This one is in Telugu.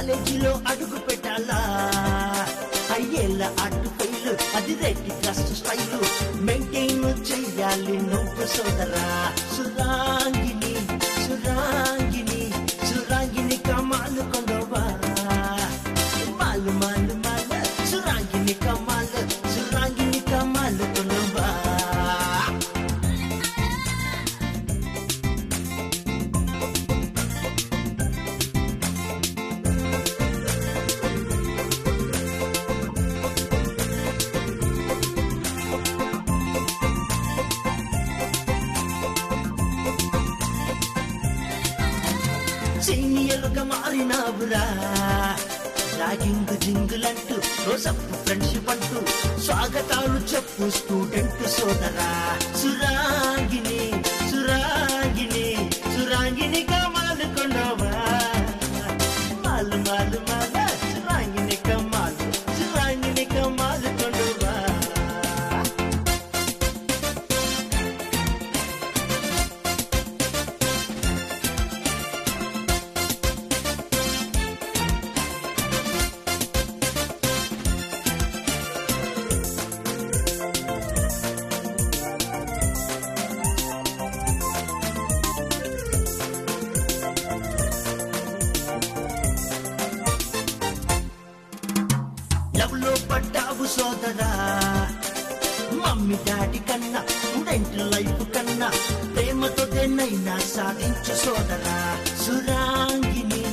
కాలేజీలో అడుగు పెట్టాలా అయ్యేళ్ళ అటు ఫైలు అది రెడ్డి ట్రస్ట్ స్టైలు మెయింటైన్ చెయ్యాలి నువ్వు సోదరా సురాంగిని సురాంగిని సురాంగిని కమాలు కొండవా మాలు మాలు మాల సురాంగిని కమాలు సురాంగిని కమాలు కొండవా సీనియర్గా మారినావురా రాగింగ్ జింగులంటూ రోజప్పు ఫ్రెండ్షిప్ అంటూ స్వాగతాలు చెప్పు స్టూడెంట్ సోదరా సురాంగిని సురాంగిని సురాంగిని కమాలు కొండవా మాలు మాలు మాల సురాంగిని కమాలు సురాంగిని కమాలు కొండవా లవ్ లో పడ్డావు సోదరా మమ్మీ డాడీ కన్నా స్టూడెంట్ లైఫ్ కన్నా ప్రేమతో దేన్నైనా సాధించు సోదరా సురాంగిని